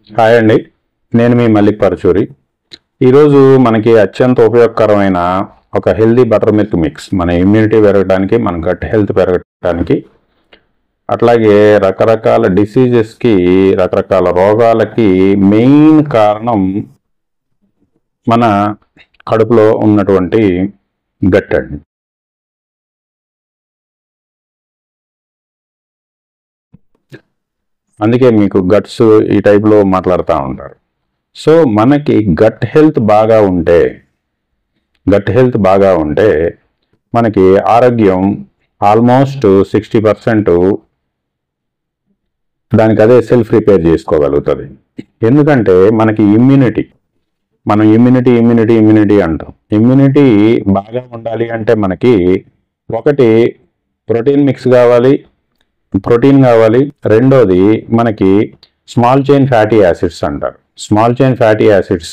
hi అండి నేను మీ మల్లిక్ పరచూరి ఈరోజు మనకి అత్యంత ఉపయోగకరమైన ఒక హెల్దీ బటర్ మిల్క్ మిక్స్ మన ఇమ్యూనిటీ పెరగడానికి మన గట్ హెల్త్ పెరగడానికి అట్లాగే రకరకాల డిసీజెస్కి రకరకాల రోగాలకి మెయిన్ కారణం మన కడుపులో ఉన్నటువంటి గట్ అండి అందుకే మీకు గట్స్ ఈ టైప్లో మాట్లాడుతూ ఉంటారు సో మనకి గట్ హెల్త్ బాగా ఉంటే గట్ హెల్త్ బాగా ఉంటే మనకి ఆరోగ్యం ఆల్మోస్ట్ సిక్స్టీ పర్సెంట్ దానికి అదే సెల్ఫ్ రిపేర్ చేసుకోగలుగుతుంది ఎందుకంటే మనకి ఇమ్యూనిటీ మనం ఇమ్యూనిటీ ఇమ్యూనిటీ ఇమ్యూనిటీ అంటాం ఇమ్యూనిటీ బాగా ఉండాలి అంటే మనకి ఒకటి ప్రోటీన్ మిక్స్ కావాలి ప్రోటీన్ కావాలి రెండోది మనకి స్మాల్ చైన్ ఫ్యాటీ యాసిడ్స్ అంటారు small chain fatty acids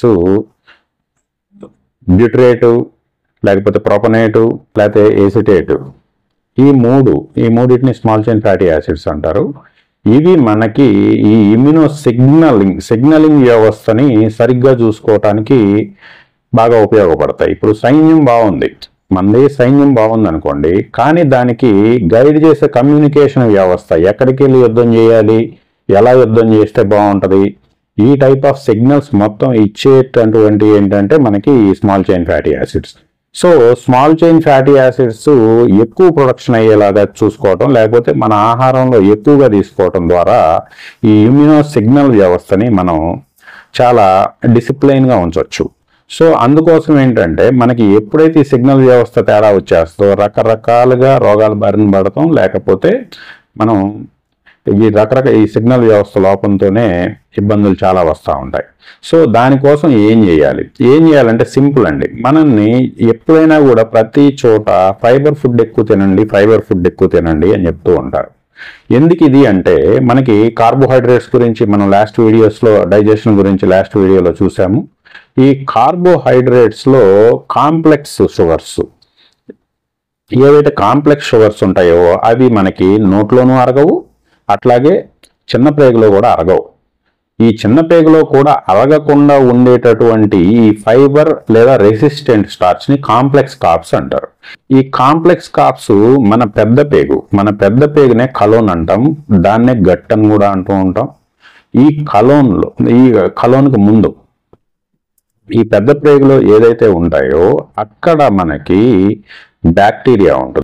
butyrate లేకపోతే ప్రొపనేటు లేకపోతే ఏసిటేటు ఈ మూడు ఈ మూడింటిని స్మాల్ చైన్ ఫ్యాటీ యాసిడ్స్ అంటారు ఇవి మనకి ఈ ఇమ్యూనో సిగ్నలింగ్ సిగ్నలింగ్ వ్యవస్థని సరిగ్గా చూసుకోవటానికి బాగా ఉపయోగపడతాయి ఇప్పుడు సైన్యం బాగుంది మనది సైన్యం బాగుంది అనుకోండి కానీ దానికి గైడ్ చేసే కమ్యూనికేషన్ వ్యవస్థ ఎక్కడికి వెళ్ళి యుద్ధం చేయాలి ఎలా యుద్ధం చేస్తే బాగుంటుంది ఈ టైప్ ఆఫ్ సిగ్నల్స్ మొత్తం ఇచ్చేటటువంటి ఏంటంటే మనకి ఈ small chain fatty acids so small chain fatty acids ఎక్కువ ప్రొడక్షన్ అయ్యేలాగా చూసుకోవటం లేకపోతే మన ఆహారంలో ఎక్కువగా తీసుకోవటం ద్వారా ఈ ఇమ్యూనో సిగ్నల్ వ్యవస్థని మనం చాలా డిసిప్లైన్గా ఉంచవచ్చు సో అందుకోసం ఏంటంటే మనకి ఎప్పుడైతే ఈ సిగ్నల్ వ్యవస్థ తేడా వచ్చేస్తో రకరకాలుగా రోగాల బారిన పడతాం లేకపోతే మనం ఈ రకరకాల ఈ సిగ్నల్ వ్యవస్థ లోపంతోనే ఇబ్బందులు చాలా వస్తూ ఉంటాయి సో దానికోసం ఏం చేయాలి ఏం చేయాలంటే సింపుల్ అండి మనల్ని ఎప్పుడైనా కూడా ప్రతి చోట ఫైబర్ ఫుడ్ ఎక్కువ తినండి ఫైబర్ ఫుడ్ ఎక్కువ తినండి అని చెప్తూ ఉంటారు ఎందుకు ఇది అంటే మనకి కార్బోహైడ్రేట్స్ గురించి మనం లాస్ట్ వీడియోస్లో డైజెషన్ గురించి లాస్ట్ వీడియోలో చూసాము ఈ కార్బోహైడ్రేట్స్లో కాంప్లెక్స్ షుగర్స్ ఏవైతే కాంప్లెక్స్ షుగర్స్ ఉంటాయో అవి మనకి నోట్లోనూ అరగవు అట్లాగే చిన్న ప్రేగులో కూడా అరగవు ఈ చిన్న పేగులో కూడా అరగకుండా ఉండేటటువంటి ఈ ఫైబర్ లేదా రెసిస్టెంట్ స్టార్చ్ ని కాంప్లెక్స్ కాప్స్ అంటారు ఈ కాంప్లెక్స్ కాప్స్ మన పెద్ద పేగు మన పెద్ద పేగునే కలోన్ అంటాం దాన్నే గట్ అని కూడా అంటూ ఉంటాం ఈ కలోన్లో ఈ కలోన్కి ముందు ఈ పెద్ద ప్రేగులో ఏదైతే ఉంటాయో అక్కడ మనకి బ్యాక్టీరియా ఉంటుంది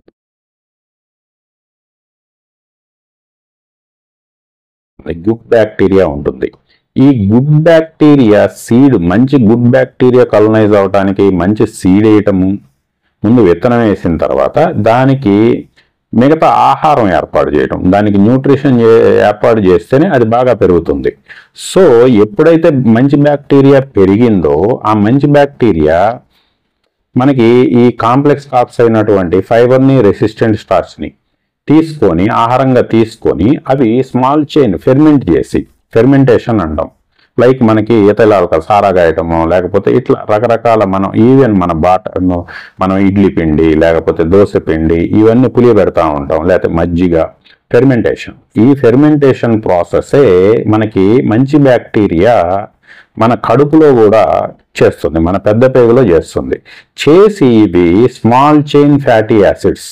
గుడ్ బ్యాక్టీరియా ఉంటుంది ఈ గుడ్ బ్యాక్టీరియా సీడ్ మంచి గుడ్ బ్యాక్టీరియా కలనైజ్ అవడానికి మంచి సీడ్ వేయటము ముందు విత్తనం వేసిన తర్వాత దానికి మిగతా ఆహారం ఏర్పాటు చేయడం దానికి న్యూట్రిషన్ ఏర్పాటు చేస్తేనే అది బాగా పెరుగుతుంది సో ఎప్పుడైతే మంచి బ్యాక్టీరియా పెరిగిందో ఆ మంచి బ్యాక్టీరియా మనకి ఈ కాంప్లెక్స్ కాప్స్ అయినటువంటి ఫైబర్ని రెసిస్టెంట్ స్టార్చ్ని తీసుకొని ఆహారంగా తీసుకొని అవి స్మాల్ చైన్ ఫెర్మెంట్ చేసి ఫెర్మెంటేషన్ అంటాం లైక్ మనకి ఈతలాలు సారాగాయటము లేకపోతే ఇట్లా రకరకాల మనం ఈవెన్ మన బాట మనం ఇడ్లీ పిండి లేకపోతే దోశ పిండి ఇవన్నీ పులియబెడతా ఉంటాం లేకపోతే మజ్జిగ ఫెర్మెంటేషన్ ఈ ఫెర్మెంటేషన్ ప్రాసెసే మనకి మంచి బ్యాక్టీరియా మన కడుపులో కూడా చేస్తుంది మన పెద్ద పేగులో చేస్తుంది చేసి ఇవి స్మాల్ చైన్ ఫ్యాటీ యాసిడ్స్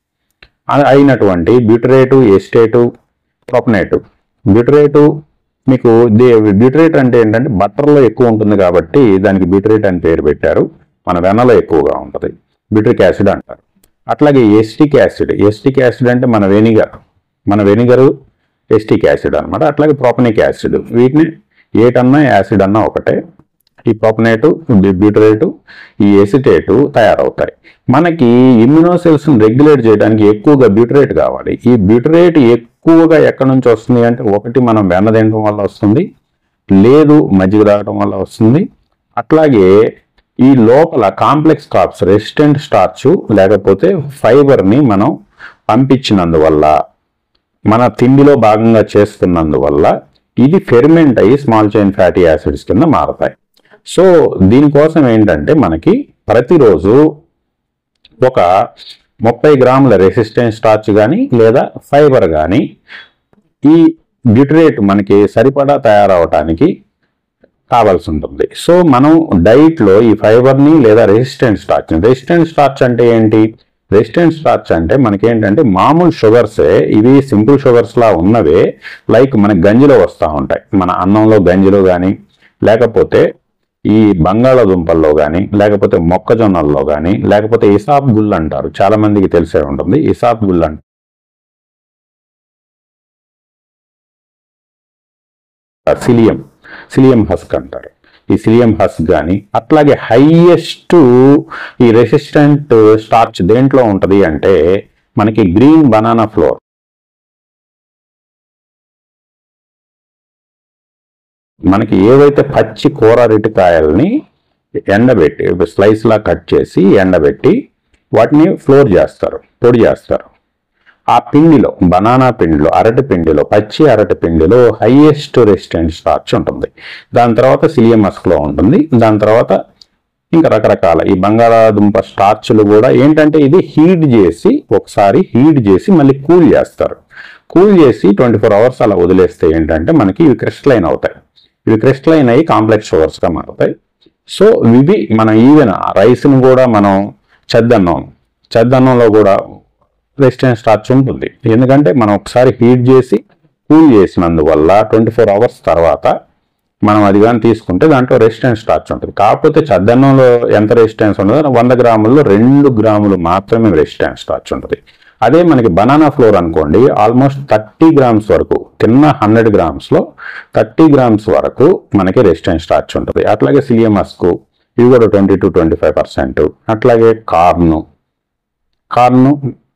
అయినటువంటి బ్యూటరేటు ఎస్టేటు ప్రొపనేటు బ్యూటరేటు మీకు బ్యూటరేట్ అంటే ఏంటంటే బట్టర్లో ఎక్కువ ఉంటుంది కాబట్టి దానికి బ్యూటరేట్ అని పేరు పెట్టారు మన వెన్నలో ఎక్కువగా ఉంటుంది బ్యూటరిక్ యాసిడ్ అంటారు అట్లాగే ఎస్టిక్ యాసిడ్ ఎస్టిక్ యాసిడ్ అంటే మన వెనిగర్ మన వెనిగరు ఎస్టిక్ యాసిడ్ అనమాట అట్లాగే ప్రోపనిక్ యాసిడ్ వీటిని ఏటన్నా యాసిడ్ అన్నా ఒకటే ఈ ప్రొపనేటు బ్యూటరేటు ఈ ఎసిటేటు తయారవుతాయి మనకి ఇమ్యూనోసెల్స్ రెగ్యులేట్ చేయడానికి ఎక్కువగా బ్యూటరేట్ కావాలి ఈ బ్యూటరేట్ ఎక్కువగా ఎక్కడి నుంచి వస్తుంది అంటే ఒకటి మనం వెన్న తినడం వల్ల వస్తుంది లేదు మజ్జిగ తాగడం వల్ల వస్తుంది అట్లాగే ఈ లోపల కాంప్లెక్స్ కార్బ్స్ రెసిస్టెంట్ స్టార్చ్ లేకపోతే ఫైబర్ని మనం పంపించినందువల్ల మన తిండిలో భాగంగా చేస్తున్నందువల్ల ఇది ఫెర్మెంట్ అయ్యి స్మాల్ చైన్ ఫ్యాటీ యాసిడ్స్ కింద మారతాయి సో దీనికోసం ఏంటంటే మనకి ప్రతిరోజు ఒక ముప్పై గ్రాముల రెసిస్టెన్స్ స్టార్చ్ కానీ లేదా ఫైబర్ కానీ ఈ బ్యూటరేట్ మనకి సరిపడా తయారవటానికి కావాల్సి ఉంటుంది సో మనం డైట్ లో ఈ ఫైబర్ ని లేదా రెసిస్టెంట్ స్టార్చ్ రెసిస్టెంట్ స్టార్చ్ అంటే ఏంటి రెసిస్టెంట్ స్టార్చ్ అంటే మనకి ఏంటంటే మామూలు షుగర్సే ఇవి సింపుల్ షుగర్స్ లా ఉన్నవే లైక్ మన గంజిలో వస్తూ ఉంటాయి మన అన్నంలో గంజిలో కానీ లేకపోతే ఈ బంగాళాదుంపల్లో కానీ లేకపోతే మొక్కజొన్నల్లో కానీ లేకపోతే ఇసాబ్ గుళ్ళు అంటారు చాలా మందికి తెలిసే ఉంటుంది ఇసాబ్ గుళ్ళు అంటారు సిలియం సిలియం హస్క్ అంటారు ఈ సిలియం హస్క్ కానీ అట్లాగే హైయెస్ట్ ఈ రెసిస్టెంట్ స్టార్చ్ దేంట్లో ఉంటది అంటే మనకి గ్రీన్ బనానా ఫ్లోర్ మనకి ఏవైతే పచ్చి కూర అరటికాయల్ని ఎండబెట్టి స్లైస్ లా కట్ చేసి ఎండబెట్టి వాటిని ఫ్లోర్ చేస్తారు పొడి చేస్తారు ఆ పిండిలో బనానా పిండిలో అరటి పిండిలో పచ్చి అరటి పిండిలో హైయెస్ట్ రెసిస్టెంట్ స్టార్చ్ ఉంటుంది దాని తర్వాత సిలియం మస్క్లో ఉంటుంది దాని తర్వాత ఇంకా రకరకాల ఈ బంగాళాదుంప స్టార్చ్లు కూడా ఏంటంటే ఇది హీట్ చేసి ఒకసారి హీట్ చేసి మళ్ళీ కూల్ చేస్తారు కూల్ చేసి ట్వంటీ ఫోర్ అవర్స్ అలా వదిలేస్తే ఏంటంటే మనకి ఇవి క్రిస్టలైన్ అవుతాయి ఇవి క్రిస్టలైన్ అయ్యి కాంప్లెక్స్ షుగర్స్ గా మారుతాయి సో ఇవి మనం ఈవెన్ రైస్ని కూడా మనం చెద్దన్నం చెద్దన్నంలో కూడా రెసిస్టెంట్ స్టార్చ్ ఉంటుంది ఎందుకంటే మనం ఒకసారి హీట్ చేసి కూల్ చేసినందువల్ల ట్వంటీ ఫోర్ అవర్స్ తర్వాత మనం అది కానీ తీసుకుంటే దాంట్లో రెసిస్టెన్స్ స్టార్చ్ ఉంటుంది కాకపోతే చద్దన్నంలో ఎంత రెసిస్టెన్స్ ఉండదో వంద గ్రాముల్లో రెండు గ్రాములు మాత్రమే రెసిస్టెన్స్ స్టార్చ్ ఉంటుంది అదే మనకి బనానా ఫ్లోర్ అనుకోండి ఆల్మోస్ట్ థర్టీ గ్రామ్స్ వరకు తిన్న హండ్రెడ్ గ్రామ్స్లో థర్టీ గ్రామ్స్ వరకు మనకి రెసిస్టెన్స్ స్టార్చ్ ఉంటుంది అట్లాగే సిఎంఎస్కు ఇవి కూడా twenty to twenty five percent అట్లాగే కార్ను కార్ను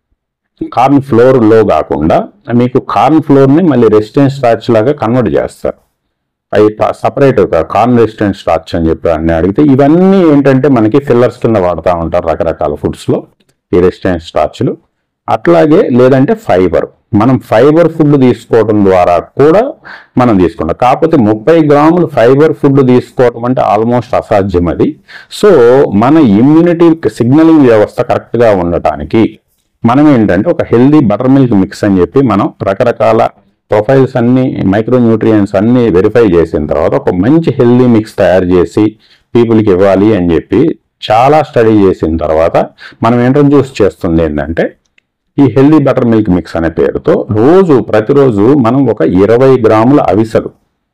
కార్న్ ఫ్లోర్ లో కాకుండా మీకు కార్న్ ఫ్లోర్ ని మళ్ళీ రెసిస్టెన్స్ స్టార్చ్ లాగా కన్వర్ట్ చేస్తారు అవి సపరేట్ కార్న్ రెసిస్టెంట్ స్టార్చ్ అని చెప్పి అన్ని అడిగితే ఇవన్నీ ఏంటంటే మనకి ఫిల్లర్స్ కింద వాడుతూ ఉంటారు రకరకాల ఫుడ్స్ లో ఈ రెసిస్టెంట్ స్టార్చ్లు అట్లాగే లేదంటే ఫైబర్ మనం ఫైబర్ ఫుడ్ తీసుకోవడం ద్వారా కూడా మనం తీసుకుంటాం కాకపోతే ముప్పై గ్రాములు ఫైబర్ ఫుడ్ తీసుకోవడం అంటే ఆల్మోస్ట్ అసాధ్యం అది సో మన ఇమ్యూనిటీ సిగ్నలింగ్ వ్యవస్థ కరెక్ట్ గా ఉండటానికి మనం ఏంటంటే ఒక హెల్దీ బటర్ మిల్క్ మిక్స్ అని చెప్పి మనం రకరకాల ప్రొఫైల్స్ అన్ని మైక్రో న్యూట్రియంట్స్ అన్ని వెరిఫై చేసిన తర్వాత ఒక మంచి హెల్దీ మిక్స్ తయారు చేసి పీపుల్కి ఇవ్వాలి అని చెప్పి చాలా స్టడీ చేసిన తర్వాత మనం ఇంట్రడ్యూస్ చేస్తుంది ఏంటంటే ఈ హెల్దీ బటర్ మిల్క్ మిక్స్ అనే పేరుతో రోజు ప్రతిరోజు మనం ఒక ఇరవై గ్రాముల అవిసెలు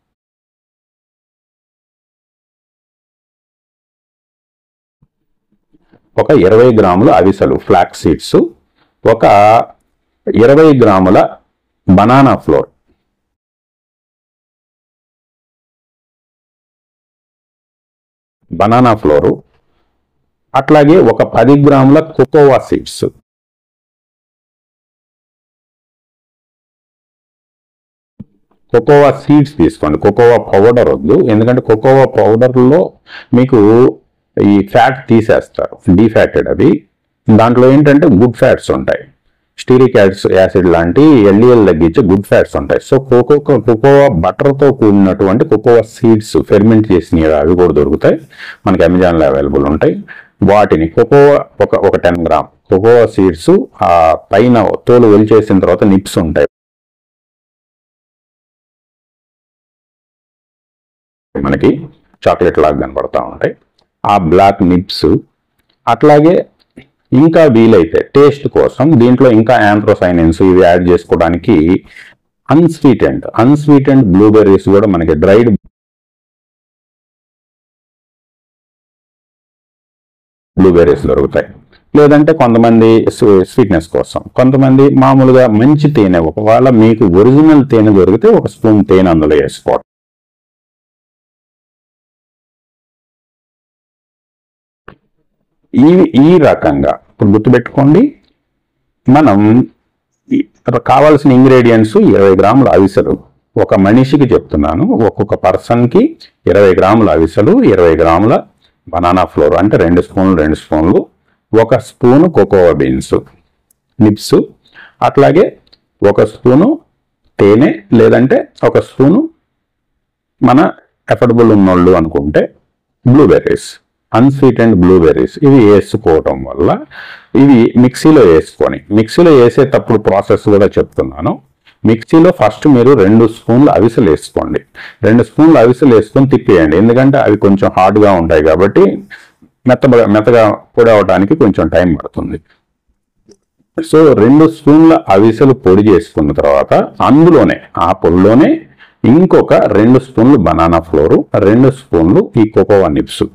ఒక ఇరవై గ్రాముల అవిసెలు ఫ్లాక్ సీడ్స్ ఒక ఇరవై గ్రాముల బనానా ఫ్లోర్ బనానా ఫ్లోరు అట్లాగే ఒక పది గ్రాముల కోకోవా సీడ్స్ కోకోవా సీడ్స్ తీసుకోండి కోకోవా పౌడర్ వద్దు ఎందుకంటే కోకోవా పౌడర్లో మీకు ఈ ఫ్యాట్ తీసేస్తారు డీఫ్యాటెడ్ అవి దాంట్లో ఏంటంటే గుడ్ ఫ్యాట్స్ ఉంటాయి స్టీరిక్ యాసిడ్ లాంటి ఎల్డిఎల్ తగ్గించే గుడ్ ఫ్యాట్స్ ఉంటాయి సో కోకో కోకోవా బటర్తో కూడినటువంటి కోకోవా సీడ్స్ ఫెర్మెంట్ చేసినవి అవి కూడా దొరుకుతాయి మనకి అమెజాన్లో అవైలబుల్ ఉంటాయి వాటిని కోకోవా ఒక ఒక టెన్ గ్రామ్ కోకోవా సీడ్స్ ఆ పైన తోలు వెలిచేసిన తర్వాత నిప్స్ ఉంటాయి మనకి చాక్లెట్ లాగా కనబడతా ఉంటాయి ఆ బ్లాక్ నిప్స్ అట్లాగే ఇంకా వీలైతే టేస్ట్ కోసం దీంట్లో ఇంకా యాంథ్రోసైనిన్స్ ఇవి యాడ్ చేసుకోవడానికి అన్స్వీటెండ్ అన్స్వీటెండ్ బ్లూబెర్రీస్ కూడా మనకి డ్రైడ్ బ్లూబెర్రీస్ దొరుకుతాయి లేదంటే కొంతమంది స్వీట్నెస్ కోసం కొంతమంది మామూలుగా మంచి తేనె ఒకవేళ మీకు ఒరిజినల్ తేనె దొరికితే ఒక స్పూన్ తేనె అందులో వేసుకోవడం ఈ ఈ రకంగా ఇప్పుడు గుర్తుపెట్టుకోండి మనం ఈ- కావాల్సిన ఇంగ్రీడియంట్స్ ఇరవై గ్రాముల అవిసెలు ఒక మనిషికి చెప్తున్నాను ఒక్కొక్క పర్సన్కి ఇరవై గ్రాముల అవిసెలు ఇరవై గ్రాముల బనానా ఫ్లోర్ అంటే రెండు స్పూన్లు రెండు స్పూన్లు ఒక స్పూను కోకోవా బీన్స్ నిప్స్ అట్లాగే ఒక స్పూను తేనె లేదంటే ఒక స్పూను మన ఎఫర్డబుల్ ఉన్నోళ్ళు అనుకుంటే బ్లూబెర్రీస్ అన్స్వీటెండ్ బ్లూబెర్రీస్ ఇవి వేసుకోవటం వల్ల ఇవి మిక్సీలో వేసుకొని మిక్సీలో వేసేటప్పుడు ప్రాసెస్ కూడా చెప్తున్నాను మిక్సీలో ఫస్ట్ మీరు రెండు స్పూన్లు అవిసెలు వేసుకోండి రెండు స్పూన్లు అవిసెలు వేసుకొని తిప్పేయండి ఎందుకంటే అవి కొంచెం హార్డ్గా ఉంటాయి కాబట్టి మెత్త మెత్తగా పొడి అవడానికి కొంచెం టైం పడుతుంది సో రెండు స్పూన్ల అవిసెలు పొడి చేసుకున్న తర్వాత అందులోనే ఆ పొడిలోనే ఇంకొక రెండు స్పూన్లు బనానా ఫ్లోరు రెండు స్పూన్లు ఈ కోకోవా నిప్స్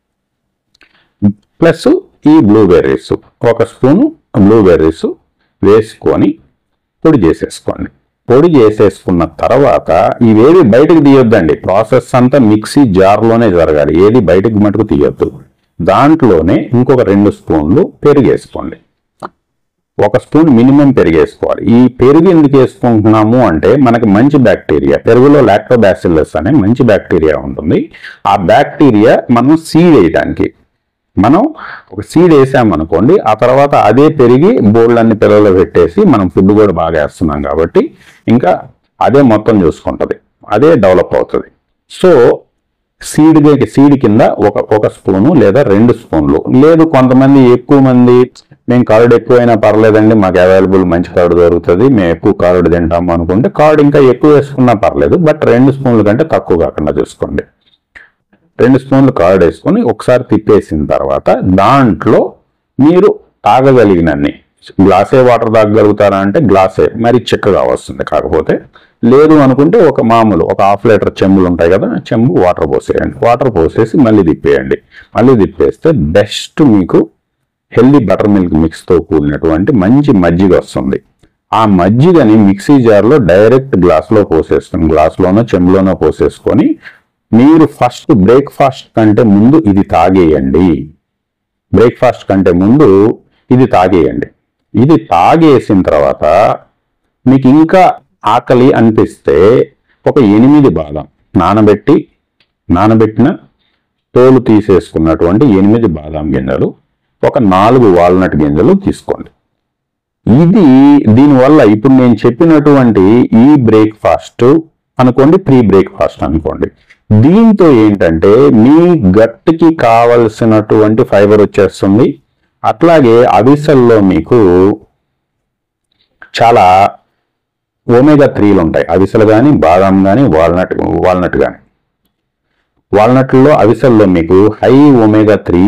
ప్లస్ ఈ బ్లూబెర్రీస్ ఒక స్పూను బ్లూబెర్రీస్ వేసుకొని పొడి చేసేసుకోండి పొడి చేసేసుకున్న తర్వాత ఇవేవి బయటకు తీయొద్దండి ప్రాసెస్ అంతా మిక్సీ జార్లోనే జరగాలి ఏది బయటకు మటుకు తీయొద్దు దాంట్లోనే ఇంకొక రెండు స్పూన్లు పెరిగేసుకోండి ఒక స్పూన్ మినిమం పెరిగేసుకోవాలి ఈ పెరుగు ఎందుకు వేసుకుంటున్నాము అంటే మనకి మంచి బ్యాక్టీరియా పెరుగులో లాక్టోబాసిల్లస్ అనే మంచి బ్యాక్టీరియా ఉంటుంది ఆ బ్యాక్టీరియా మనం సీడ్ వేయడానికి మనం ఒక సీడ్ వేసామనుకోండి ఆ తర్వాత అదే పెరిగి బోల్డ్ అన్ని పిల్లలు పెట్టేసి మనం ఫుడ్ కూడా బాగా వేస్తున్నాం కాబట్టి ఇంకా అదే మొత్తం చూసుకుంటది అదే డెవలప్ అవుతుంది సో సీడ్ సీడ్ కింద ఒక ఒక స్పూను లేదా రెండు స్పూన్లు లేదు కొంతమంది ఎక్కువ మంది మేము కర్డ్ ఎక్కువైనా పర్లేదండి మాకు అవైలబుల్ మంచి కర్డ్ దొరుకుతుంది మేము ఎక్కువ కర్డ్ తింటాము అనుకుంటే కర్డ్ ఇంకా ఎక్కువ వేసుకున్నా పర్లేదు బట్ రెండు స్పూన్ల కంటే తక్కువ కాకుండా చూసుకోండి రెండు స్పూన్లు కర్డ్ వేసుకొని ఒకసారి తిప్పేసిన తర్వాత దాంట్లో మీరు తాగగలిగినన్ని గ్లాసే వాటర్ తాగగలుగుతారా అంటే గ్లాసే మరి చిక్కగా వస్తుంది కాకపోతే లేదు అనుకుంటే ఒక మామూలు ఒక హాఫ్ లీటర్ చెంబులు ఉంటాయి కదా చెంబు వాటర్ పోసేయండి వాటర్ పోసేసి మళ్ళీ తిప్పేయండి మళ్ళీ తిప్పేస్తే బెస్ట్ మీకు హెల్దీ బటర్ మిల్క్ మిక్స్తో కూడినటువంటి మంచి మజ్జిగ వస్తుంది ఆ మజ్జిగని మిక్సీ జార్లో డైరెక్ట్ గ్లాస్లో పోసేసుకొని గ్లాస్లోనో చెంబులోనో పోసేసుకొని మీరు ఫస్ట్ బ్రేక్ఫాస్ట్ కంటే ముందు ఇది తాగేయండి బ్రేక్ఫాస్ట్ కంటే ముందు ఇది తాగేయండి ఇది తాగేసిన తర్వాత మీకు ఇంకా ఆకలి అనిపిస్తే ఒక ఎనిమిది బాదం నానబెట్టి నానబెట్టిన తోలు తీసేసుకున్నటువంటి ఎనిమిది బాదాం గింజలు ఒక నాలుగు వాల్నట్ గింజలు తీసుకోండి ఇది దీనివల్ల ఇప్పుడు నేను చెప్పినటువంటి ఈ బ్రేక్ఫాస్ట్ అనుకోండి ప్రీ బ్రేక్ఫాస్ట్ అనుకోండి దీంతో ఏంటంటే మీ గట్టికి కావలసినటువంటి ఫైబర్ వచ్చేస్తుంది అట్లాగే అవిసల్లో మీకు చాలా ఒమేగా త్రీలు ఉంటాయి అవిసెలు కానీ బాదాం కానీ వాల్నట్ వాల్నట్ కానీ వాల్నట్లో అవిసెల్లో మీకు high omega three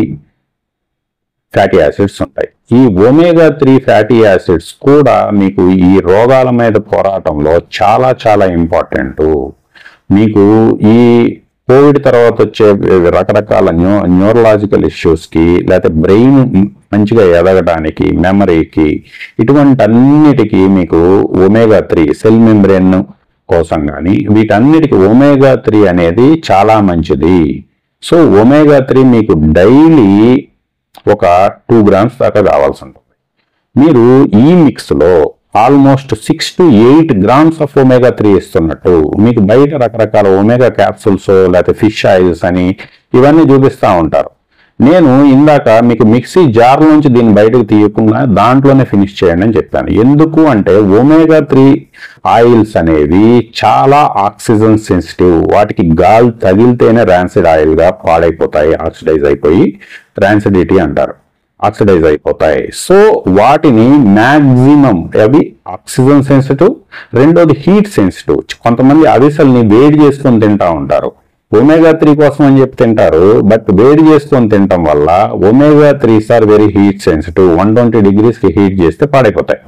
fatty acids ఉంటాయి ఈ ఒమేగా త్రీ ఫ్యాటీ యాసిడ్స్ కూడా మీకు ఈ రోగాల మీద పోరాటంలో చాలా చాలా ఇంపార్టెంట్ మీకు ఈ కోవిడ్ తర్వాత వచ్చే రకరకాల న్యూ న్యూరలాజికల్ ఇష్యూస్కి లేకపోతే బ్రెయిన్ మంచిగా ఎదగడానికి మెమరీకి ఇటువంటి అన్నిటికీ మీకు ఒమేగా త్రీ సెల్ మెంబ్రెయిన్ కోసం కానీ వీటన్నిటికి ఒమేగా త్రీ అనేది చాలా మంచిది సో ఒమేగా త్రీ మీకు డైలీ ఒక టూ గ్రామ్స్ దాకా కావాల్సి ఉంటుంది మీరు ఈ మిక్స్ లో almost six to eight grams of omega three ఇస్తున్నట్టు మీకు బయట రకరకాల ఒమేగా క్యాప్సూల్స్ లేకపోతే ఫిష్ ఆయిల్స్ అని ఇవన్నీ చూపిస్తూ ఉంటారు నేను ఇందాక మీకు మిక్సీ జార్ నుంచి దీన్ని బయటకు తీయకుండా దాంట్లోనే ఫినిష్ చేయండి అని చెప్పాను ఎందుకు అంటే ఒమేగా త్రీ ఆయిల్స్ అనేవి చాలా ఆక్సిజన్ సెన్సిటివ్ వాటికి గాలి తగిలితేనే ర్యాన్సిడ్ ఆయిల్ గా పాడైపోతాయి ఆక్సిడైజ్ అయిపోయి ర్యాన్సిడిటీ అంటారు ఆక్సిడైజ్ అయిపోతాయి సో వాటిని మ్యాక్సిమం అవి ఆక్సిజన్ సెన్సిటివ్ రెండోది హీట్ సెన్సిటివ్ కొంతమంది అవిసల్ని వేడి చేసుకొని తింటా ఉంటారు ఒమేగా త్రీ కోసం అని చెప్పి తింటారు బట్ వేడి చేసుకొని తినటం వల్ల omega threes are very heat sensitive one twenty degrees కి హీట్ చేస్తే పాడైపోతాయి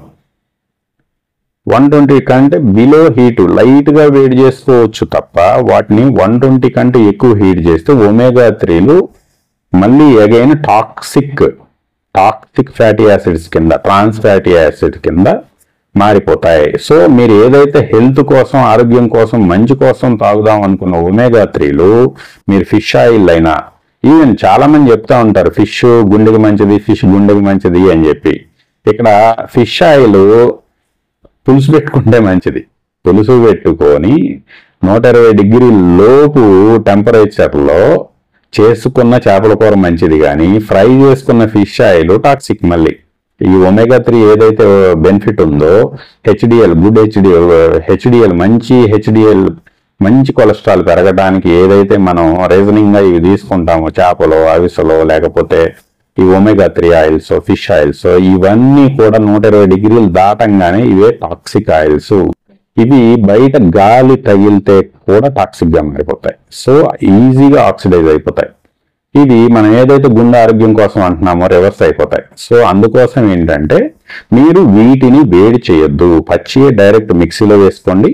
వన్ ట్వంటీ కంటే బిలో హీట్ లైట్ గా వేడి చేసుకోవచ్చు తప్ప వాటిని వన్ ట్వంటీ కంటే ఎక్కువ హీట్ చేస్తే ఒమేగా త్రీలు మళ్ళీ again toxic toxic fatty acids కింద ట్రాన్స్ ఫ్యాటీ యాసిడ్ కింద మారిపోతాయి సో మీరు ఏదైతే హెల్త్ కోసం ఆరోగ్యం కోసం మంచి కోసం తాగుదాం అనుకున్న ఒమేగా త్రీలు మీరు ఫిష్ ఆయిల్ అయినా ఈవెన్ చాలా మంది చెప్తా ఉంటారు ఫిష్ గుండెకి మంచిది ఫిష్ గుండెకి మంచిది అని చెప్పి ఇక్కడ ఫిష్ ఆయిల్ పులుసు పెట్టుకుంటే మంచిది పులుసు పెట్టుకొని నూట ఇరవై డిగ్రీ లోపు టెంపరేచర్లో చేసుకున్న చేపల కూర మంచిది కానీ ఫ్రై చేసుకున్న ఫిష్ ఆయిల్ టాక్సిక్ మళ్ళీ ఈ ఒమేగా త్రీ ఏదైతే బెనిఫిట్ ఉందో హెచ్డిఎల్ గుడ్ హెచ్డిఎల్ హెచ్డిఎల్ మంచి హెచ్డిఎల్ మంచి కొలెస్ట్రాల్ పెరగడానికి ఏదైతే మనం రీజనింగ్ గా ఇవి తీసుకుంటామో చేపలు అవిసలో లేకపోతే ఈ omega three oils fish oils ఇవన్నీ కూడా నూట ఇరవై డిగ్రీలు దాటంగానే ఇవే టాక్సిక్ ఆయిల్స్ ఇవి బయట గాలి తగిలితే కూడా టాక్సిక్ గా మారిపోతాయి సో ఈజీగా ఆక్సిడైజ్ అయిపోతాయి ఇవి మనం ఏదైతే గుండె ఆరోగ్యం కోసం అంటున్నామో రివర్స్ అయిపోతాయి సో అందుకోసం ఏంటంటే మీరు వీటిని వేడి చేయొద్దు పచ్చి డైరెక్ట్ మిక్సీలో వేసుకోండి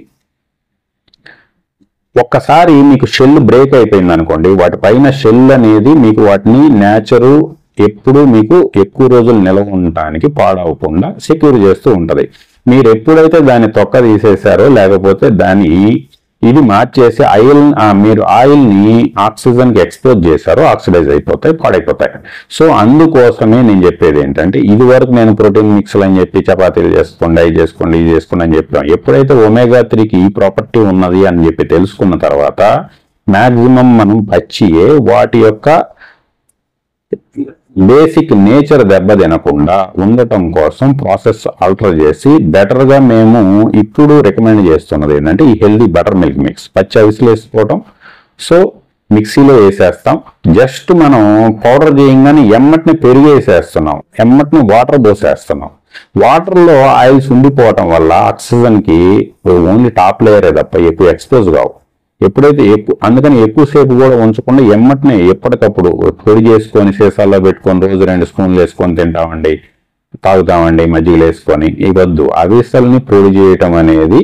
ఒక్కసారి మీకు షెల్ బ్రేక్ అయిపోయింది అనుకోండి వాటి పైన షెల్ అనేది మీకు వాటిని నేచరు ఎప్పుడు మీకు ఎక్కువ రోజులు నిల్వ ఉండటానికి పాడవకుండా సెక్యూర్ చేస్తూ ఉంటది మీరు ఎప్పుడైతే దాన్ని తొక్క తీసేశారో లేకపోతే దాన్ని ఇది మార్చేసి ఆయిల్ మీరు ఆయిల్ ని ఆక్సిజన్ కి ఎక్స్పోజ్ చేశారో ఆక్సిడైజ్ అయిపోతాయి పాడైపోతాయి సో అందుకోసమే నేను చెప్పేది ఏంటంటే ఇది వరకు నేను ప్రోటీన్ మిక్స్లు అని చెప్పి చపాతీలు చేసుకోండి అవి చేసుకోండి ఇది చేసుకోండి అని చెప్పాం ఎప్పుడైతే ఒమేగా త్రీకి ఈ ప్రాపర్టీ ఉన్నది అని చెప్పి తెలుసుకున్న తర్వాత మాక్సిమం మనం పచ్చియే వాటి యొక్క బేసిక్ నేచర్ దెబ్బ తినకుండా ఉండటం కోసం ప్రాసెస్ ఆల్టర్ చేసి బెటర్ గా మేము ఇప్పుడు రికమెండ్ చేస్తున్నది ఏంటంటే ఈ హెల్దీ బటర్ మిల్క్ మిక్స్ పచ్చి అవిసెలు వేసుకోవటం సో మిక్సీలో వేసేస్తాం జస్ట్ మనం పౌడర్ చేయంగానే ఎమ్మటిని పెరుగు వేసేస్తున్నాం ఎమ్మటిని వాటర్ పోసేస్తున్నాం వాటర్ లో ఆయిల్స్ ఉండిపోవటం వల్ల ఆక్సిజన్ కి ఓన్లీ టాప్ లేయరే తప్ప ఎక్కువ ఎక్స్పోజ్ కావు ఎప్పుడైతే ఎక్కువ అందుకని ఎక్కువసేపు కూడా ఉంచకుండా ఎమ్మటినే ఎప్పటికప్పుడు పొడి చేసుకొని సీసాల్లో పెట్టుకొని రోజు రెండు స్పూన్లు వేసుకొని తింటామండి తాగుతామండి మజ్జిగలు వేసుకొని ఇవద్దు అవిసల్ని పొడి చేయటం అనేది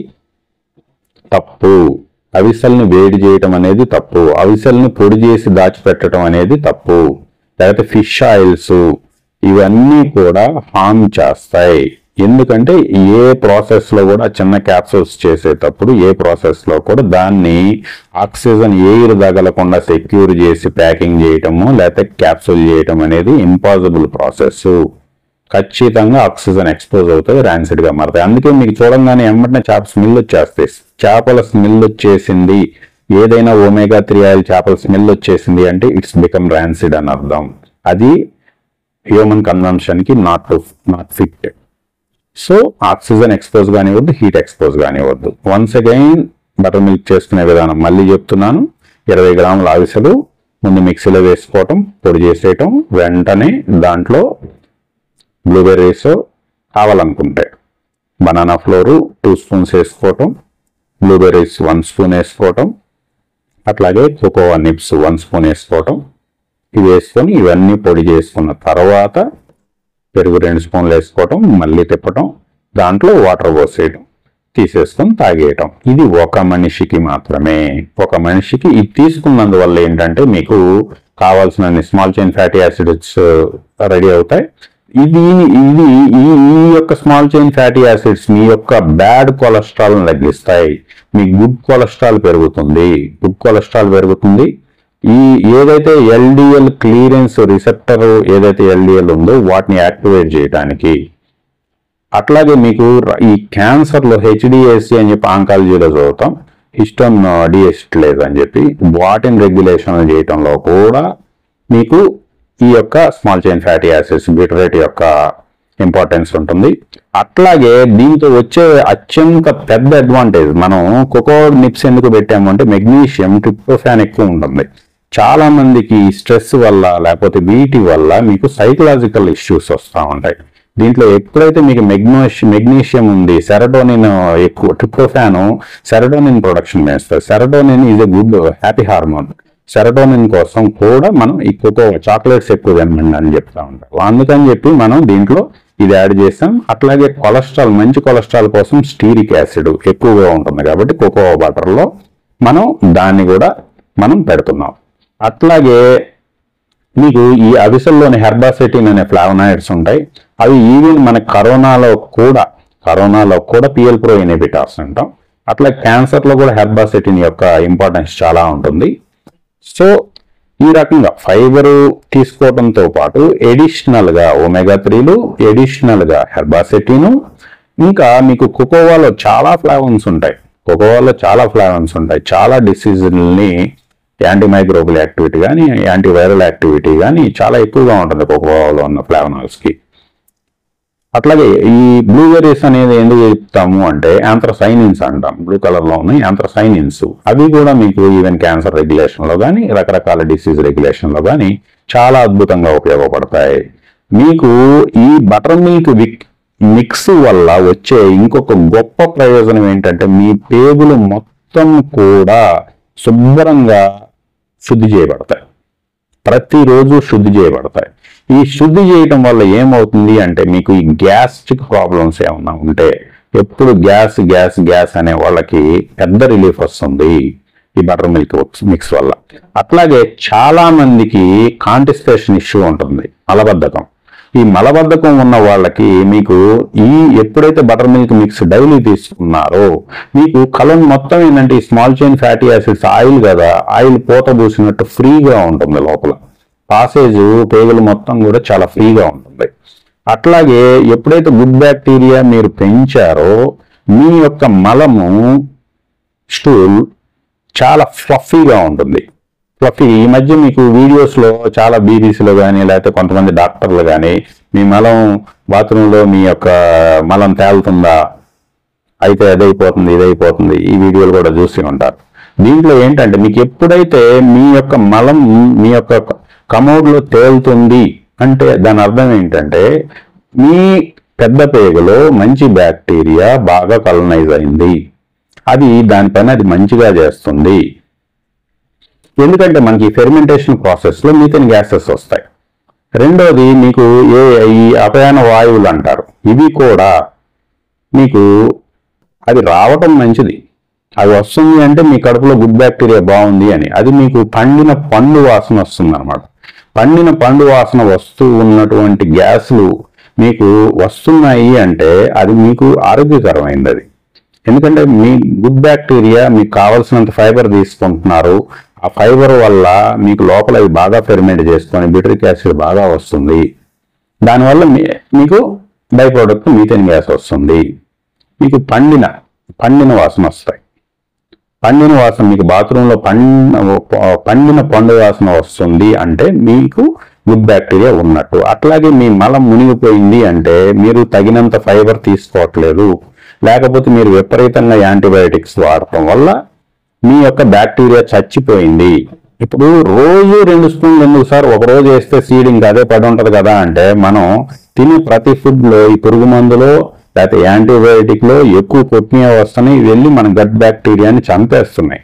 తప్పు అవిసల్ని వేడి చేయటం అనేది తప్పు అవిసల్ని పొడి చేసి దాచిపెట్టడం అనేది తప్పు లేకపోతే ఫిష్ ఆయిల్స్ ఇవన్నీ కూడా హామ్ చేస్తాయి ఎందుకంటే ఏ ప్రాసెస్ లో కూడా చిన్న క్యాప్సూల్స్ చేసేటప్పుడు ఏ ప్రాసెస్ లో కూడా దాన్ని ఆక్సిజన్ ఎయిర్ తగలకుండా సెక్యూర్ చేసి ప్యాకింగ్ చేయటము లేకపోతే క్యాప్సూల్ చేయటం అనేది ఇంపాసిబుల్ ప్రాసెస్ ఖచ్చితంగా ఆక్సిజన్ ఎక్స్పోజ్ అవుతుంది rancid గా మారుతాయి అందుకే మీకు చూడంగానే ఎమ్మటనే చేప స్మెల్ వచ్చేస్తాయి చేపల స్మెల్ వచ్చేసింది ఏదైనా ఒమేగా త్రీ ఆయిల్ చేపల స్మెల్ వచ్చేసింది అంటే ఇట్స్ బికమ్ ర్యాన్సిడ్ అని అర్థం అది హ్యూమన్ కన్వెన్షన్ కి not not fit so oxygen expose కానివ్వద్దు హీట్ ఎక్స్పోజ్ కానివ్వద్దు వన్స్ అగైన్ బటర్ మిల్క్ చేసుకునే విధానం మళ్ళీ చెప్తున్నాను ఇరవై గ్రాముల ఆవిసలు ముందు మిక్సీలో వేసుకోవటం పొడి చేసేయటం వెంటనే దాంట్లో బ్లూబెర్రీస్ కావాలనుకుంటే బనానా ఫ్లోరు టూ స్పూన్స్ వేసుకోవటం బ్లూబెర్రీస్ వన్ స్పూన్ వేసుకోవటం అట్లాగే కోకోవా నిప్స్ వన్ స్పూన్ వేసుకోవటం ఇవి వేసుకొని ఇవన్నీ పొడి చేసుకున్న తర్వాత పెరుగు రెండు స్పూన్లు వేసుకోవటం మళ్ళీ తిప్పటం దాంట్లో వాటర్ పోసేయటం తీసేసుకొని తాగేయటం ఇది ఒక మనిషికి మాత్రమే ఒక మనిషికి ఇది తీసుకున్నందువల్ల ఏంటంటే మీకు కావాల్సిన small chain fatty acids ready అవుతాయి ఇది ఇది ఈ ఈ యొక్క స్మాల్ చైన్ ఫ్యాటీ యాసిడ్స్ మీ యొక్క బ్యాడ్ కొలెస్ట్రాల్ తగ్గిస్తాయి మీ గుడ్ కొలెస్ట్రాల్ పెరుగుతుంది గుడ్ కొలెస్ట్రాల్ పెరుగుతుంది ఈ ఏదైతే ఎల్డిఎల్ క్లియరెన్స్ రిసెప్టర్ ఏదైతే ఎల్డిఎల్ ఉందో వాటిని యాక్టివేట్ చేయడానికి అట్లాగే మీకు ర- ఈ క్యాన్సర్ లో హెచ్డిఎస్సి అని చెప్పి ఆంకాలజీలో చదువుతాం హిస్టోన్ డిఎస్టిలేజ్ అని చెప్పి వాటిని రెగ్యులేషన్ చేయటంలో కూడా మీకు ఈ యొక్క small chain fatty acids butyrate యొక్క ఇంపార్టెన్స్ ఉంటుంది అట్లాగే దీంతో వచ్చే అత్యంత పెద్ద అడ్వాంటేజ్ మనం కోకో నిప్స్ ఎందుకు పెట్టాము అంటే మెగ్నీషియం ట్రిప్టోఫాన్ ఎక్కువ ఉంటుంది చాలా మందికి స్ట్రెస్ వల్ల లేకపోతే వీటి వల్ల మీకు సైకలాజికల్ ఇష్యూస్ వస్తూ ఉంటాయి దీంట్లో ఎప్పుడైతే మీకు మెగ్నోషి మెగ్నీషియం ఉంది సెరటోనిన్ ఎక్కువ ట్రిప్టోఫాన్ సెరటోనిన్ ప్రొడక్షన్ చేస్తుంది serotonin is a good happy hormone serotonin కోసం కూడా మనం ఈ కోకో చాక్లెట్స్ ఎక్కువ తినమండి అని చెప్తా ఉంటాం అందుకని చెప్పి మనం దీంట్లో ఇది యాడ్ చేస్తాం అట్లాగే కొలెస్ట్రాల్ మంచి కొలెస్ట్రాల్ కోసం స్టీరిక్ యాసిడ్ ఎక్కువగా ఉంటుంది కాబట్టి కోకో బటర్లో మనం దాన్ని కూడా మనం పెడుతున్నాం అట్లాగే మీకు ఈ అవిసల్లోని హెర్బాసెటిన్ అనే ఫ్లావనాయిడ్స్ ఉంటాయి అవి ఈవెన్ మన కరోనాలో కూడా కరోనాలో కూడా పిఎల్ ప్రో ఇనిబిటార్స్ అంటాం అట్లా క్యాన్సర్ లో కూడా హెర్బాసెటిన్ యొక్క ఇంపార్టెన్స్ చాలా ఉంటుంది సో ఈ రకంగా ఫైబర్ తీసుకోవడంతో పాటు ఎడిషనల్ గా ఒమేగా త్రీలు ఎడిషనల్ గా హెర్బాసెటిన్ ఇంకా మీకు కోకోవాలో చాలా ఫ్లావన్స్ ఉంటాయి కోకోవాలో చాలా ఫ్లావన్స్ ఉంటాయి చాలా డిసీజుల్ని యాంటీమైక్రోబిల్ యాక్టివిటీ కానీ యాంటీవైరల్ యాక్టివిటీ కానీ చాలా ఎక్కువగా ఉంటుంది కోకోవాలో ఉన్న ఫ్లావనాల్స్ కి అట్లాగే ఈ బ్లూబెర్రీస్ అనేది ఎందుకు చెప్తాము అంటే యాంథ్రసైనిన్స్ అంటాం బ్లూ కలర్ లో ఉన్నాయి యాంథ్రసైనిన్స్ అవి కూడా మీకు ఈవెన్ క్యాన్సర్ రెగ్యులేషన్ లో కానీ రకరకాల డిసీజ్ రెగ్యులేషన్ లో కానీ చాలా అద్భుతంగా ఉపయోగపడతాయి మీకు ఈ బటర్ మిల్క్ విక్ మిక్స్ వల్ల వచ్చే ఇంకొక గొప్ప ప్రయోజనం ఏంటంటే మీ పేగులు మొత్తం కూడా శుభ్రంగా శుద్ధి చేయబడతాయి ప్రతిరోజు శుద్ధి చేయబడతాయి ఈ శుద్ధి చేయటం వల్ల ఏమవుతుంది అంటే మీకు ఈ గ్యాస్ట్రిక్ ప్రాబ్లమ్స్ ఏమన్నా ఉంటే ఎప్పుడు గ్యాస్ గ్యాస్ గ్యాస్ అనే వాళ్ళకి పెద్ద రిలీఫ్ వస్తుంది ఈ బటర్ మిల్క్ మిక్స్ వల్ల అట్లాగే చాలా మందికి కాంటిస్పేషన్ ఇష్యూ ఉంటుంది మలబద్ధకం ఈ మలబద్ధకం ఉన్న వాళ్ళకి మీకు ఈ ఎప్పుడైతే బటర్ మిల్క్ మిక్స్ డైలీ తీసుకున్నారో మీకు కలం మొత్తం ఏంటంటే ఈ small chain fatty acids oil కదా ఆయిల్ పూత పూసినట్టు ఫ్రీగా ఉంటుంది లోపల పాసేజ్ పేగులు మొత్తం కూడా చాలా ఫ్రీగా ఉంటుంది అట్లాగే ఎప్పుడైతే గుడ్ బ్యాక్టీరియా మీరు పెంచారో మీ యొక్క మలము స్టూల్ చాలా ఫ్లఫీగా ఉంటుంది ఫ్లఫీ ఈ మధ్య మీకు వీడియోస్ లో చాలా బీబీసీలో కానీ లేకపోతే కొంతమంది డాక్టర్లు కానీ మీ మలం బాత్రూంలో మీ యొక్క మలం తేలుతుందా అయితే అదైపోతుంది ఇదైపోతుంది ఈ వీడియోలు కూడా చూసి ఉంటారు దీంట్లో ఏంటంటే మీకు ఎప్పుడైతే మీ యొక్క మలం మీ యొక్క కమోడ్ లో తేలుతుంది అంటే దాని అర్థం ఏంటంటే మీ పెద్ద పేగులో మంచి బ్యాక్టీరియా బాగా కలనైజ్ అయింది అది దానిపైన అది మంచిగా చేస్తుంది ఎందుకంటే మనకి ఫెర్మెంటేషన్ ప్రాసెస్ లో మీథేన్ గ్యాసెస్ వస్తాయి రెండోది మీకు ఏ ఈ అపయాన వాయువులు అంటారు ఇవి కూడా మీకు అది రావటం మంచిది అది వస్తుంది అంటే మీ కడుపులో గుడ్ బ్యాక్టీరియా బాగుంది అని అది మీకు పండిన పండు వాసన వస్తుంది అనమాట పండిన పండు వాసన వస్తూ ఉన్నటువంటి గ్యాస్లు మీకు వస్తున్నాయి అంటే అది మీకు ఆరోగ్యకరమైంది అది ఎందుకంటే మీ గుడ్ బ్యాక్టీరియా మీకు కావలసినంత ఫైబర్ తీసుకుంటున్నారు ఆ ఫైబర్ వల్ల మీకు లోపల అవి బాగా ఫెర్మెంట్ చేసుకొని బిట్రిక్ యాసిడ్ బాగా వస్తుంది దానివల్ల మీ- మీకు బై ప్రోడక్ట్ మీథేన్ గ్యాస్ వస్తుంది మీకు పండిన పండిన వాసన వస్తాయి పండిన వాసన మీకు బాత్రూంలో పండిన పండిన పండు వాసన వస్తుంది అంటే మీకు గుడ్ బ్యాక్టీరియా ఉన్నట్టు అట్లాగే మీ మలం మునిగిపోయింది అంటే మీరు తగినంత ఫైబర్ తీసుకోవట్లేదు లేకపోతే మీరు విపరీతంగా యాంటీబయాటిక్స్ వాడటం వల్ల మీ యొక్క బ్యాక్టీరియా చచ్చిపోయింది ఇప్పుడు రోజు రెండు స్పూన్లు ఎందుకు సార్ ఒక రోజు వేస్తే సీడింగ్ అదే పడి ఉంటది కదా అంటే మనం తినే ప్రతి ఫుడ్ లో ఈ పురుగు మందులో లేకపోతే యాంటీబయాటిక్ లో ఎక్కువ కొట్టినవి వస్తున్నాయి వెళ్ళి మన గట్ బ్యాక్టీరియాని చంపేస్తున్నాయి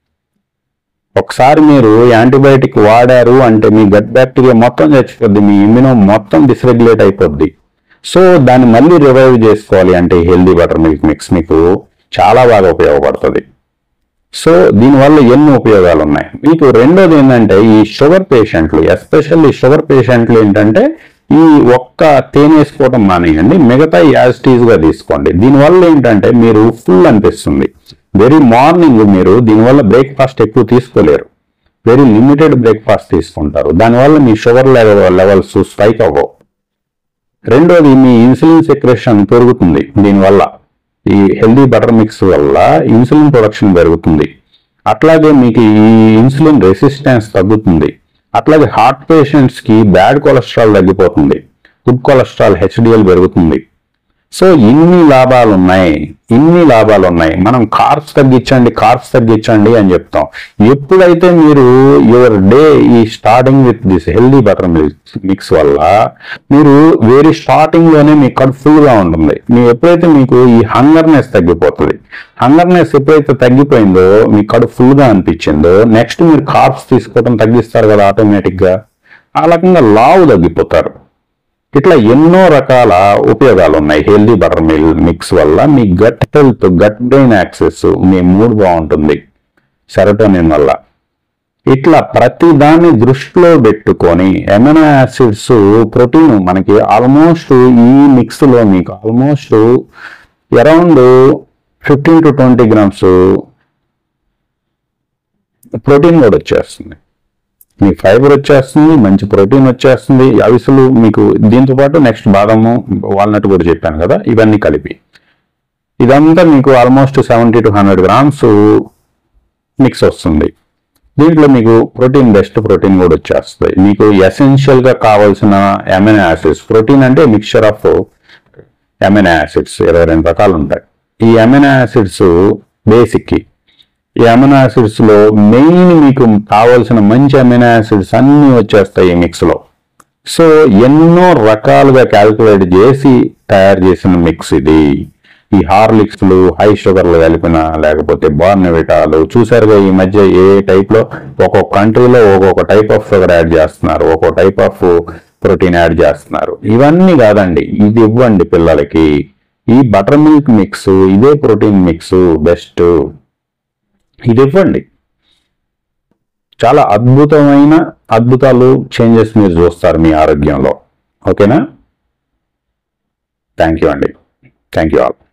ఒకసారి మీరు యాంటీబయాటిక్ వాడారు అంటే మీ గట్ బ్యాక్టీరియా మొత్తం చచ్చిపోద్ది మీ ఇమ్యూనో మొత్తం డిస్రెగ్యులేట్ అయిపోద్ది సో దాన్ని మళ్ళీ రివైవ్ చేసుకోవాలి అంటే హెల్దీ బటర్ మిల్క్ మిక్స్ మీకు చాలా బాగా ఉపయోగపడుతుంది సో దీనివల్ల ఎన్ని ఉపయోగాలు ఉన్నాయి మీకు రెండోది ఏంటంటే ఈ షుగర్ పేషెంట్లు ఎస్పెషల్లీ షుగర్ పేషెంట్లు ఏంటంటే ఈ ఒక్క తేనె వేసుకోవడం మానేయండి మిగతా యాజిటీస్ గా తీసుకోండి దీనివల్ల ఏంటంటే మీరు ఫుల్ అనిపిస్తుంది వెరీ మార్నింగ్ మీరు దీనివల్ల బ్రేక్ఫాస్ట్ ఎక్కువ తీసుకోలేరు వెరీ లిమిటెడ్ బ్రేక్ఫాస్ట్ తీసుకుంటారు దానివల్ల మీ షుగర్ లెవెల్ లెవెల్స్ స్పైక్ అవ్వవు రెండోది మీ ఇన్సులిన్ సెక్రేషన్ పెరుగుతుంది దీనివల్ల ఈ హెల్దీ బటర్ మిక్స్ వల్ల ఇన్సులిన్ ప్రొడక్షన్ పెరుగుతుంది అట్లాగే మీకు ఈ ఇన్సులిన్ రెసిస్టెన్స్ తగ్గుతుంది అట్లాగే హార్ట్ పేషెంట్స్ కి బ్యాడ్ కొలెస్ట్రాల్ తగ్గిపోతుంది గుడ్ కొలెస్ట్రాల్ హెచ్డిఎల్ పెరుగుతుంది సో ఇన్ని లాభాలు ఉన్నాయి ఇన్ని లాభాలు ఉన్నాయి మనం కార్బ్స్ తగ్గించండి కార్బ్స్ తగ్గించండి అని చెప్తాం ఎప్పుడైతే మీరు యువర్ డే ఈ starting with this healthy butter milk mix వల్ల మీరు వెరీ స్టార్టింగ్ లోనే మీ కడుపు ఫుల్ గా ఉంటుంది మీ ఎప్పుడైతే మీకు ఈ హంగర్నెస్ తగ్గిపోతుంది హంగర్నెస్ ఎప్పుడైతే తగ్గిపోయిందో మీ కడుపు ఫుల్ గా అనిపించిందో నెక్స్ట్ మీరు కార్బ్స్ తీసుకోవడం తగ్గిస్తారు కదా ఆటోమేటిక్ గా ఆ రకంగా లావు తగ్గిపోతారు ఇట్లా ఎన్నో రకాల ఉపయోగాలు ఉన్నాయి హెల్దీ బటర్ మిల్ మిక్స్ వల్ల మీ gut health gut brain axis మీ మూడ్ బాగుంటుంది సెరటోనిన్ వల్ల ఇట్లా ప్రతి దాన్ని దృష్టిలో పెట్టుకొని ఎమినో యాసిడ్స్ ప్రోటీన్ మనకి ఆల్మోస్ట్ ఈ మిక్స్ లో మీకు almost around fifteen to twenty grams protein కూడా వచ్చేస్తుంది మీ ఫైబర్ వచ్చేస్తుంది మంచి ప్రోటీన్ వచ్చేస్తుంది అవిసలు మీకు దీంతో పాటు నెక్స్ట్ బాదము వాల్నట్ కూడా చెప్పాను కదా ఇవన్నీ కలిపి ఇదంతా మీకు almost seventy to hundred grams mix వస్తుంది దీంట్లో మీకు ప్రోటీన్ బెస్ట్ ప్రోటీన్ కూడా వచ్చేస్తుంది మీకు ఎసెన్షియల్ గా కావాల్సిన అమినో యాసిడ్స్ ప్రోటీన్ అంటే మిక్చర్ ఆఫ్ అమినో యాసిడ్స్ ఇరవై రెండు రకాలు ఉంటాయి ఈ అమినో యాసిడ్స్ బేసిక్ కి ఈ అమినో యాసిడ్స్ లో మెయిన్ మీకు కావాల్సిన మంచి అమినో యాసిడ్స్ అన్ని వచ్చేస్తాయి ఈ మిక్స్ లో సో ఎన్నో రకాలుగా క్యాల్కులేట్ చేసి తయారు చేసిన మిక్స్ ఇది ఈ హార్లిక్స్లు హై షుగర్లు కలిపిన లేకపోతే బార్నవిటాలు చూసారుగా ఈ మధ్య ఏ టైప్ లో ఒక్కొక్క కంట్రీలో ఒక్కొక్క టైప్ ఆఫ్ షుగర్ యాడ్ చేస్తున్నారు ఒక్కొక్క టైప్ ఆఫ్ ప్రోటీన్ యాడ్ చేస్తున్నారు ఇవన్నీ కాదండి ఇది ఇవ్వండి పిల్లలకి ఈ బటర్ మిల్క్ మిక్స్ ఇదే ప్రోటీన్ మిక్స్ బెస్ట్ ఇది ఇవ్వండి చాలా అద్భుతమైన అద్భుతాలు చేంజెస్ మీరు చూస్తారు మీ ఆరోగ్యంలో ఓకేనా థ్యాంక్ యూ అండి థ్యాంక్ యూ ఆల్